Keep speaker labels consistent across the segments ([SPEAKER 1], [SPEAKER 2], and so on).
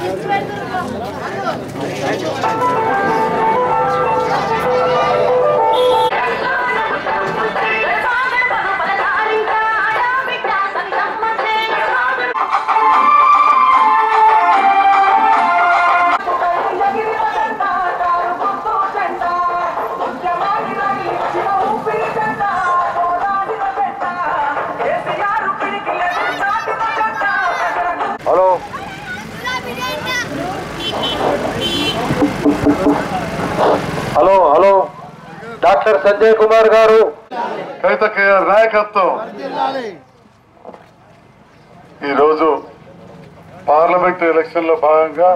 [SPEAKER 1] hello hello hello doctor Sanjay Kumar గారు
[SPEAKER 2] కవితక్క గారి నాయకత్వం ఈరోజు పార్లమెంట్ ఎలక్షన్ లో భాగంగా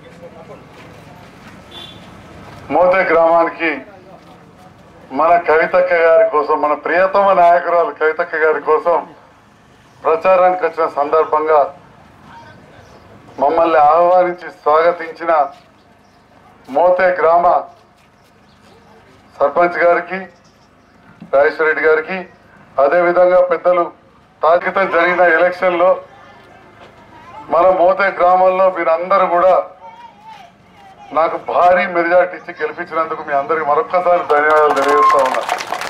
[SPEAKER 2] మోతే గ్రామానికి మన కవితక్క గారి కోసం మన ప్రియతమ నాయకురాలు కవితక్క గారి కోసం ప్రచారానికి వచ్చిన సందర్భంగా మమ్మల్ని ఆహ్వానించి స్వాగతించిన మోతే గ్రామ సర్పంచ్ గారికి రాజేశ్వర రెడ్డి గారికి అదేవిధంగా పెద్దలు తాకితం జరిగిన ఎలక్షన్లో మన మోతే గ్రామంలో మీరందరూ కూడా నాకు భారీ మెజార్టీ ఇచ్చి గెలిపించినందుకు మీ అందరికి మరొక్కసారి ధన్యవాదాలు తెలియజేస్తా ఉన్నా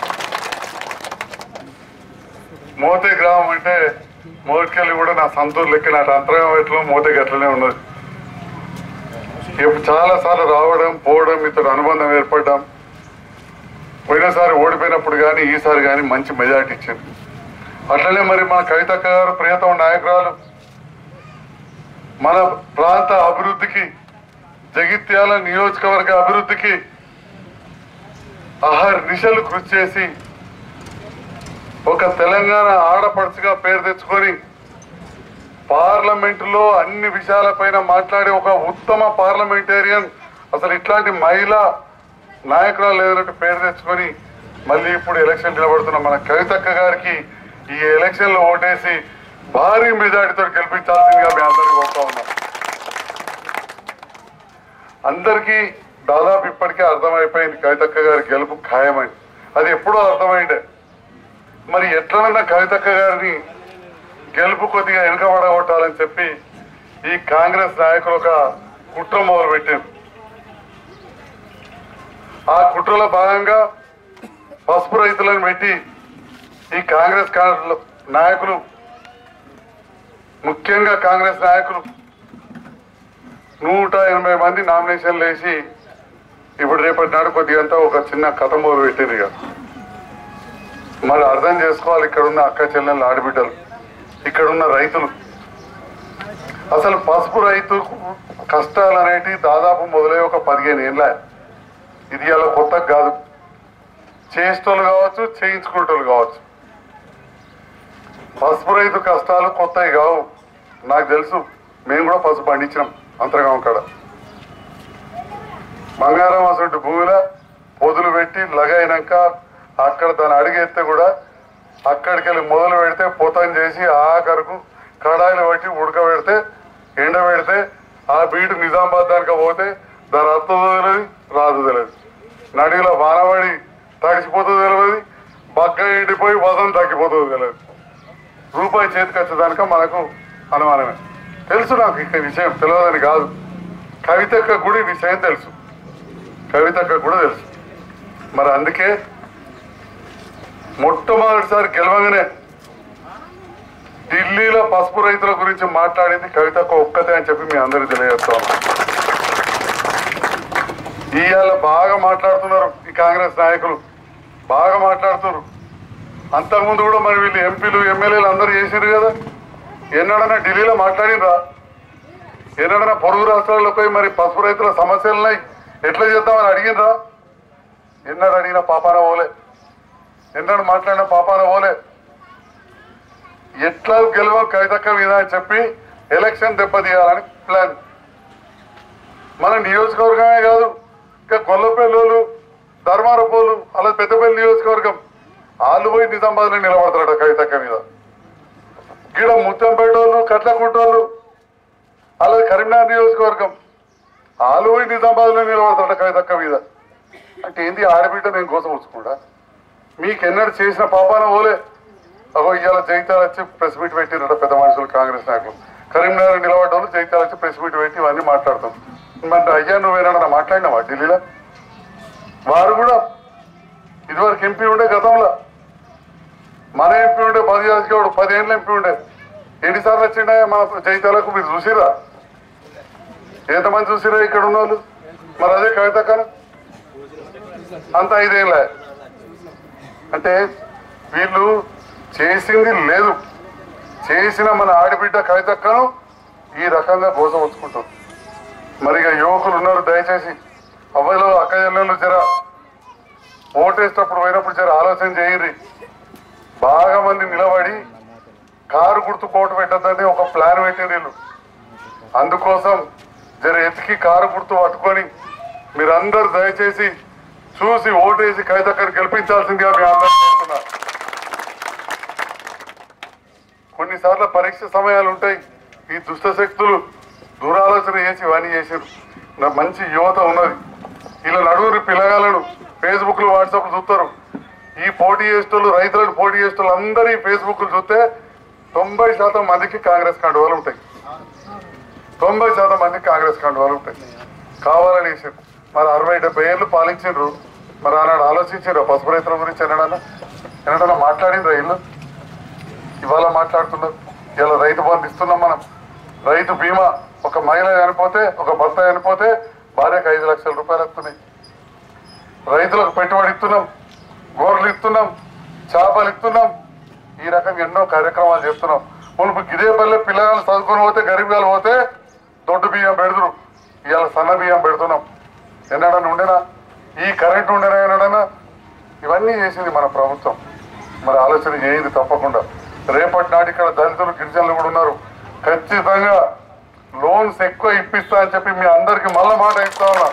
[SPEAKER 2] మోతే గ్రామం అంటే మోటికెళ్ళి కూడా నా సంతూరు లెక్క నా అంతరంగం ఎట్లా మోతేకి అట్లనే ఉన్నది ఇప్పుడు చాలా సార్లు రావడం పోవడం మీతో అనుబంధం ఏర్పడడం పోయినసారి ఓడిపోయినప్పుడు కానీ ఈసారి కానీ మంచి మెజార్టీ ఇచ్చింది అట్లనే మరి మన కవితక్క గారు ప్రియతమ నాయకురాలు మన ప్రాంత అభివృద్ధికి జగిత్యాల నియోజకవర్గ అభివృద్ధికి అహర్ నిశలు కృషి చేసి ఒక తెలంగాణ ఆడపడుచుగా పేరు తెచ్చుకొని పార్లమెంటులో అన్ని విషయాలపైన మాట్లాడే ఒక ఉత్తమ పార్లమెంటేరియన్ అసలు ఇట్లాంటి మహిళా నాయకురాలు లేదన్నట్టు పేరు తెచ్చుకొని మళ్ళీ ఇప్పుడు ఎలక్షన్ నిలబడుతున్న మన కవితక్క గారికి ఈ ఎలక్షన్ లో ఓటేసి భారీ మెజార్టీతో గెలిపించాల్సిందిగా మీ అందరికీ కోరుతా ఉన్నాం అందరికీ దాదాపు ఇప్పటికే అర్థమైపోయింది కవితక్క గారి గెలుపు ఖాయమని అది ఎప్పుడో అర్థమైందే మరి ఎట్లనన్నా కవితక్క గారిని గెలుపు కొద్దిగా వెనుకబడగొట్టాలని చెప్పి ఈ కాంగ్రెస్ నాయకులు ఒక కుట్ర మొదలు పెట్టారు ఆ కుట్రలో భాగంగా పసుపు రైతులను పెట్టి ఈ కాంగ్రెస్ కా- నాయకులు ముఖ్యంగా కాంగ్రెస్ నాయకులు నూట ఎనభై మంది నామినేషన్లు వేసి ఇప్పుడు రేపటి నాడు కొద్దిగా అంతా ఒక చిన్న కథ మొదలు పెట్టారు ఇక మరి అర్థం చేసుకోవాలి ఇక్కడ ఉన్న అక్క చెల్లెళ్ళు ఆడబిడ్డలు ఇక్కడ ఉన్న రైతులు అసలు పసుపు రైతు కష్టాలు అనేటివి దాదాపు మొదలై ఒక పదిహేను ఏళ్ళ ఇది అలా కొత్త కాదు చేసేటోళ్ళు కావచ్చు చేయించుకునేటోళ్ళు కావచ్చు పసుపు రైతు కష్టాలు కొత్తవి కావు నాకు తెలుసు మేము కూడా పసుపు పండించినాం అంతర్గాం కాడ బంగారం అసలు భూమిలో పొదులు పెట్టి లగైనాక అక్కడ దాన్ని అడిగెత్తే కూడా అక్కడికి వెళ్ళి మొదలు పెడితే పొతం చేసి ఆఖరకు కడాయిలు పట్టి ఉడకబెడితే ఎండబెడితే ఆ బీటు నిజామాబాద్ దానికి పోతే దాని అత్తదో తెలియదు రాదు తెలియదు నడిలో వానబడి తడిసిపోతుంది తెలియదు బగ్గ ఎండిపోయి వదం తగ్గిపోతుంది తెలియదు రూపాయి చేతికి వచ్చేదానిక మనకు అనుమానమే తెలుసు నాకు ఇక విషయం తెలియదని కాదు కవితక్క గుడి విషయం తెలుసు కవితక్క కూడా తెలుసు మరి అందుకే మొట్టమొదటిసారి గెలవగానే ఢిల్లీలో పసుపు రైతుల గురించి మాట్లాడింది కవితక్క ఒక్కతే అని చెప్పి మీ అందరికీ తెలియజేస్తా ఉన్నా ఇవాళ బాగా మాట్లాడుతున్నారు ఈ కాంగ్రెస్ నాయకులు బాగా మాట్లాడుతున్నారు అంతకుముందు కూడా మరి వీళ్ళు ఎంపీలు ఎమ్మెల్యేలు అందరూ చేసిరు కదా ఎన్నడన్నా ఢిల్లీలో మాట్లాడిండ్రా ఎన్నడన్నా పొరుగు రాష్ట్రాల్లో పోయి మరి పసుపు రైతుల సమస్యలున్నాయి ఎట్లా చేద్దామని అడిగిండ్రా ఎన్నడు అడిగిన పాపాన పోలే ఎన్నడు మాట్లాడిన పాపాన పోలే ఎట్లా గెలవ కవితక్క మీద అని చెప్పి ఎలక్షన్ దెబ్బతీయాలని ప్లాన్ మన నియోజకవర్గమే కాదు ఇంకా గొల్లపల్లి ధర్మారపోలు అలా పెద్దపల్లి నియోజకవర్గం వాళ్ళు పోయి నిజామాబాద్లో నిలబడతారట కవితక్క మీద గీడ ముత్తంపేట వాళ్ళు కట్లకుంటోళ్ళు అలాగే కరీంనగర్ నియోజకవర్గం వాళ్ళు పోయి నిజామాబాద్లో నిలబడతారట కవితక్క మీద అంటే ఏంది ఆడబిడ్డ నేను కోసం వచ్చుకుంటా మీకు ఎన్నడూ చేసిన పాపాన పోలే అగో ఇవాళ జైతాలు వచ్చి ప్రెస్ మీట్ పెట్టినట పెద్ద మనుషులు కాంగ్రెస్ నాయకులు కరీంనగర్ నిలబడ్డ వాళ్ళు జైత్యాల వచ్చి ప్రెస్ మీట్ పెట్టి ఇవన్నీ మాట్లాడతాం మరి అయ్యా నువ్వేనా మాట్లాడినావా ఢిల్లీలో వారు కూడా ఇదివరకు ఎంపీ ఉండే గతంలో మన ఎంపీ ఉండే బదియాజ్ గౌడ్ పదిహేనుల ఎంపీ ఉండే ఎన్నిసార్లు వచ్చిండే మన జైతాలకు మీరు చూసిరా ఎంతమంది చూసిరా ఇక్కడ ఉన్న వాళ్ళు మరి అదే కవిత కాను అంత ఐదేళ్ళ అంటే వీళ్ళు చేసింది లేదు చేసిన మన ఆడబిడ్డ కవితక్కను ఈ రకంగా గోసవచ్చుకుంటారు మరి ఇక యువకులు ఉన్నారు దయచేసి అవ్వలో అక్క చెల్లెళ్ళు జర ఓటేసేటప్పుడు పోయినప్పుడు జర ఆలోచన చేయర్రి బాగా మంది నిలబడి కారు గుర్తు కోటు పెట్టద్దని ఒక ప్లాన్ పెట్టారు వీళ్ళు అందుకోసం జర ఎతికి కారు గుర్తు పట్టుకొని మీరందరూ దయచేసి చూసి ఓటేసి కవితక్కని గెలిపించాల్సిందిగా మీ అందరూ కోరుతున్నా కొన్నిసార్లు పరీక్ష సమయాలు ఉంటాయి ఈ దుష్ట శక్తులు దురాలోచన చేసి ఇవన్నీ చేసారు నా మంచి యువత ఉన్నది ఇలా నడుగురు పిల్లగాలను ఫేస్బుక్ లో వాట్సాప్ చూస్తారు ఈ పోటీ చేసేటోళ్ళు రైతులను పోటీ చేసేటోళ్ళు అందరూ ఈ ఫేస్బుక్ చూస్తే తొంభై శాతం మందికి కాంగ్రెస్ కండువాలు ఉంటాయి తొంభై శాతం మందికి కాంగ్రెస్ కండువాలు ఉంటాయి కావాలని వేసారు మరి అరవై డెబ్బై ఏళ్ళు పాలించారు మరి ఆనాడు ఆలోచించారు పసుపు రైతుల గురించి ఎన్నడన్నా ఎన్నడన్నా మాట్లాడిండ్రా ఇల్లు ఇవాళ మాట్లాడుతున్నారు ఇలా రైతు బంధు ఇస్తున్నాం మనం రైతు బీమా ఒక మహిళ చనిపోతే ఒక భర్త చనిపోతే భార్యకు ఐదు లక్షల రూపాయలు వస్తున్నాయి రైతులకు పెట్టుబడి ఇస్తున్నాం గోర్లు ఇస్తున్నాం చేపలు ఇస్తున్నాం ఈ రకంగా ఎన్నో కార్యక్రమాలు చేస్తున్నాం మునుపు గిదే పల్లె పిల్లగాళ్ళు చదువుకొని పోతే గరీబ్ గారు పోతే దొడ్డు బియ్యం పెడుతురు ఇవాళ సన్న బియ్యం పెడుతున్నాం ఎన్నడన్నా ఉండేనా ఈ కరెంట్ ఉండేనా ఎన్నడన్నా ఇవన్నీ చేసింది మన ప్రభుత్వం మరి ఆలోచన చేయదు తప్పకుండా రేపటి నాటి ఇక్కడ దళితులు గిరిజనులు కూడా ఉన్నారు ఖచ్చితంగా లోన్స్ ఎక్కువ ఇప్పిస్తా అని చెప్పి మీ అందరికి మళ్ళా మాట ఇస్తా ఉన్నా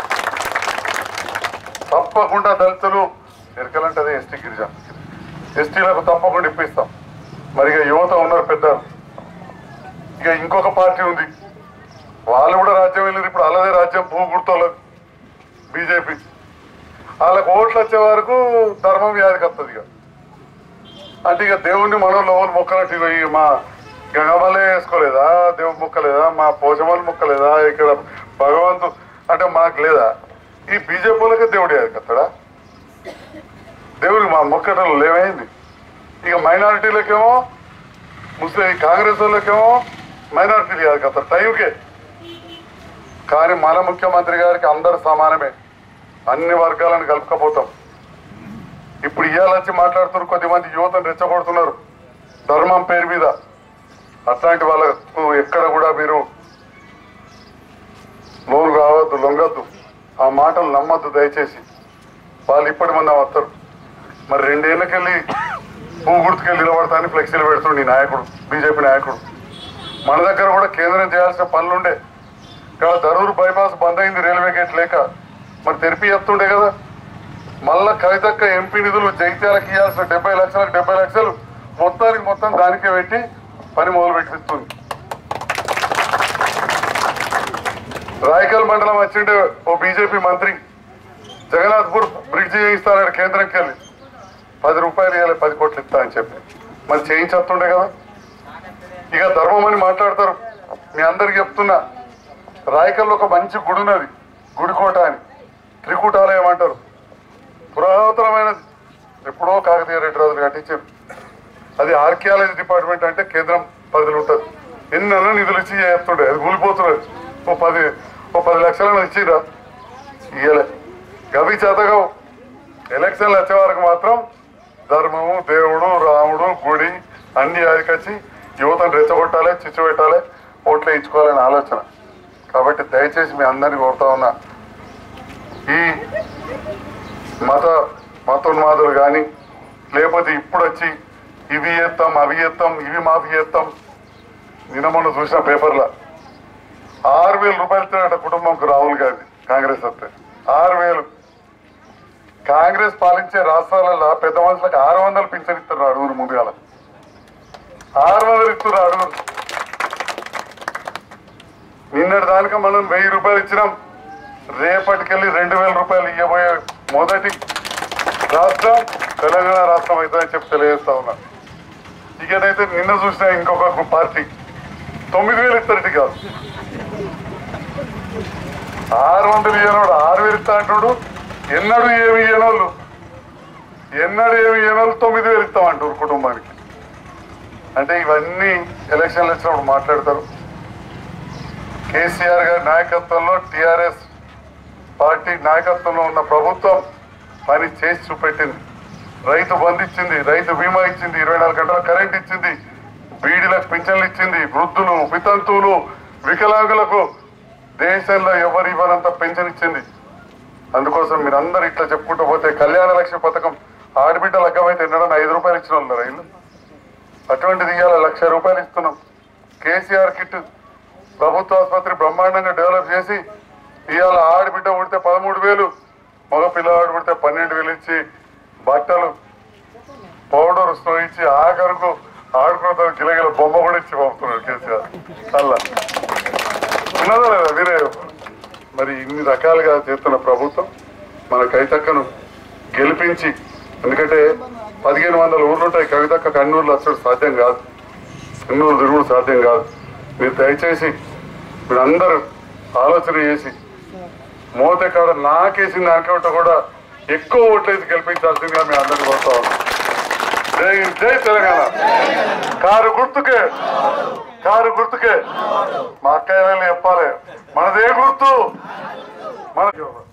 [SPEAKER 2] తప్పకుండా దళితులు ఎరకలంటే అదే ఎస్టీ గిరిజన ఎస్టీలకు తప్పకుండా ఇప్పిస్తాం మరి ఇక యువత ఉన్నారు పెద్దలు ఇక ఇంకొక పార్టీ ఉంది వాళ్ళు కూడా రాజ్యం వెళ్ళారు ఇప్పుడు అలాదే రాజ్యం భూ గుర్తోళ్ళది బీజేపీ వాళ్ళకి ఓట్లు వచ్చే వరకు ధర్మం వ్యాధికి వస్తుంది ఇక అంటే ఇక దేవుణ్ణి మనం లోన్ మొక్కనట్టు ఇగో ఈ మా గంగమల్లే వేసుకోలేదా దేవుడు మొక్కలేదా మా పోషమల్లి మొక్కలేదా ఇక్కడ భగవంతు అంటే మాకు లేదా ఈ బీజేపీలకే దేవుడు ఎదుకత్తాడా దేవుడికి మా మొక్కటలు లేమైంది ఇక మైనారిటీలకేమో ముస్లిం కాంగ్రెస్ వాళ్ళకేమో మైనారిటీలు కాదు కదా టైంకే కానీ మన ముఖ్యమంత్రి గారికి అందరు సమానమే అన్ని వర్గాలను కలుపుకపోతాం ఇప్పుడు ఇవాళ వచ్చి మాట్లాడుతున్నారు కొద్దిమంది యువతను రెచ్చగొడుతున్నారు ధర్మం పేరు మీద అట్లాంటి వాళ్ళకు ఎక్కడ కూడా మీరు లోను కావద్దు లొంగద్దు ఆ మాటలు నమ్మద్దు దయచేసి వాళ్ళు ఇప్పటి మంది వస్తారు మరి రెండేళ్ళకెళ్ళి పువ్వు గుర్తుకెళ్ళి నిలబడతాని ఫ్లెక్సీలు పెడుతుండే ఈ నాయకుడు బీజేపీ నాయకుడు మన దగ్గర కూడా కేంద్రం చేయాల్సిన పనులుండే ఇక్కడ ధరూరు బైపాస్ బంద్ అయింది రైల్వే గేట్ లేక మరి తెరిపి చెప్తుండే కదా మళ్ళా కవితక్క ఎంపీ నిధులు జైత్యాలకు ఇవ్వాల్సిన డెబ్బై లక్షలకు డెబ్బై లక్షలు మొత్తానికి మొత్తం దానికే పెట్టి పని మొదలు పెట్టిస్తుంది రాయకల్ మండలం వచ్చిండే ఓ బీజేపీ మంత్రి జగన్నాథ్పూర్ బ్రిడ్జి చేయిస్తానని కేంద్రంకి వెళ్ళి పది రూపాయలు ఇవ్వాలి పది కోట్లు ఇస్తా అని చెప్పి మరి చేయించేస్తుండే కదా ఇక ధర్మం అని మాట్లాడతారు మీ అందరికి చెప్తున్నా రాయకల్లో ఒక మంచి గుడి ఉన్నది గుడికోట అని త్రికూటాలయం అంటారు పురాతనమైనది ఎప్పుడో కాకతీయ రెడ్డి రాజులు కట్టించారు అది ఆర్కియాలజీ డిపార్ట్మెంట్ అంటే కేంద్రం పరిధిలో ఉంటుంది ఎన్ని అన్న నిధులు ఇచ్చి చేస్తుండే అది కూలిపోతున్నది ఓ పది ఓ పది లక్షలను ఇచ్చిరా ఇయ్యలే గవి చేతగా ఎలక్షన్లు వచ్చే వరకు మాత్రం ధర్మము దేవుడు రాముడు గుడి అన్ని అదికొచ్చి యువతను రెచ్చగొట్టాలి చిచ్చు పెట్టాలి ఓట్లు ఇచ్చుకోవాలనే ఆలోచన కాబట్టి దయచేసి మీ అందరినీ కోరుతా ఉన్నా ఈ మత మతోన్మాదులు కానీ లేకపోతే ఇప్పుడు వచ్చి ఇవి చేస్తాం అవి చేస్తాం ఇవి మాఫీ చేస్తాం నిన్న మొన్న చూసిన పేపర్లో ఆరు వేల రూపాయలు ఇస్తాడట కుటుంబంకు రాహుల్ గాంధీ కాంగ్రెస్ వస్తే ఆరు వేలు కాంగ్రెస్ పాలించే రాష్ట్రాలలో పెద్ద మనుషులకు ఆరు వందలు పింఛన్ ఇస్తారు అడుగురు ముందుగాల ఆరు వందలు ఇస్తున్నారు అడుగురు నిన్నటి దానిక మనం వెయ్యి రూపాయలు ఇచ్చినాం రేపటికెళ్ళి రెండు వేల రూపాయలు ఇవ్వబోయే మొదటి రాష్ట్రం తెలంగాణ రాష్ట్రం అవుతుందని చెప్పి తెలియజేస్తా ఉన్నా ఇకనైతే నిన్న చూసిన ఇంకొక పార్టీ తొమ్మిది వేలు ఇస్తారటి కాదు ఆరు వందలు ఇయ్యనోడు ఆరు వేలు ఇస్తా అంటుడు ఎన్నడు ఏమి ఇయ్యనోళ్ళు ఎన్నడు ఏమి ఇయ్యనోళ్ళు తొమ్మిది వేలు ఇస్తామంటారు కుటుంబానికి అంటే ఇవన్నీ ఎలక్షన్లు వచ్చినప్పుడు మాట్లాడతారు కేసీఆర్ గారి నాయకత్వంలో టిఆర్ఎస్ పార్టీ నాయకత్వంలో ఉన్న ప్రభుత్వం పని చేసి చూపెట్టింది రైతు బంధు ఇచ్చింది రైతు బీమా ఇచ్చింది ఇరవై నాలుగు గంటల కరెంట్ ఇచ్చింది బీడీలకు పింఛన్లు ఇచ్చింది వృద్ధులు వితంతువులు వికలాంగులకు దేశంలో ఎవరు ఇవ్వనంత పెన్షన్ ఇచ్చింది అందుకోసం మీరు అందరు ఇట్లా చెప్పుకుంటూ పోతే కళ్యాణ లక్ష్మి పథకం ఆడబిడ్డ లగ్గమైతే ఎన్నడన్నా ఐదు రూపాయలు ఇచ్చిన వాళ్ళు రైలు అటువంటిది ఇవాళ లక్ష రూపాయలు ఇస్తున్నాం కేసీఆర్ కిట్ ప్రభుత్వ ఆసుపత్రి బ్రహ్మాండంగా డెవలప్ చేసి ఇవాళ ఆడబిడ్డ పుడితే పదమూడు వేలు మగ పిల్లవాడు పుడితే పన్నెండు వేలు ఇచ్చి బట్టలు పౌడర్ స్టో ఇచ్చి ఆఖరుకు ఆడుకున్న గిలగిల బొమ్మ కూడా ఇచ్చి పంపుతున్నాడు కేసీఆర్ అలా ఉన్నదా లేదా మీరే మరి ఇన్ని రకాలుగా చేస్తున్న ప్రభుత్వం మన కవితక్కను గెలిపించి ఎందుకంటే పదిహేను వందల ఊర్లు ఉంటాయి కవితక్క కన్నూరులో వచ్చడం సాధ్యం కాదు కన్నూరు తిరుగుడు సాధ్యం కాదు మీరు దయచేసి మీరు అందరూ ఆలోచన చేసి మోతే కాడ నాకేసిన దానికంటే కూడా ఎక్కువ ఓట్లేసి గెలిపించాల్సిందిగా మేము అందరినీ కోరుతా ఉన్నాం జై జై తెలంగాణ కారు గుర్తుకే కారు గుర్తుకే మా అక్కయ్య వెళ్ళి చెప్పాలి మనదే గుర్తు మన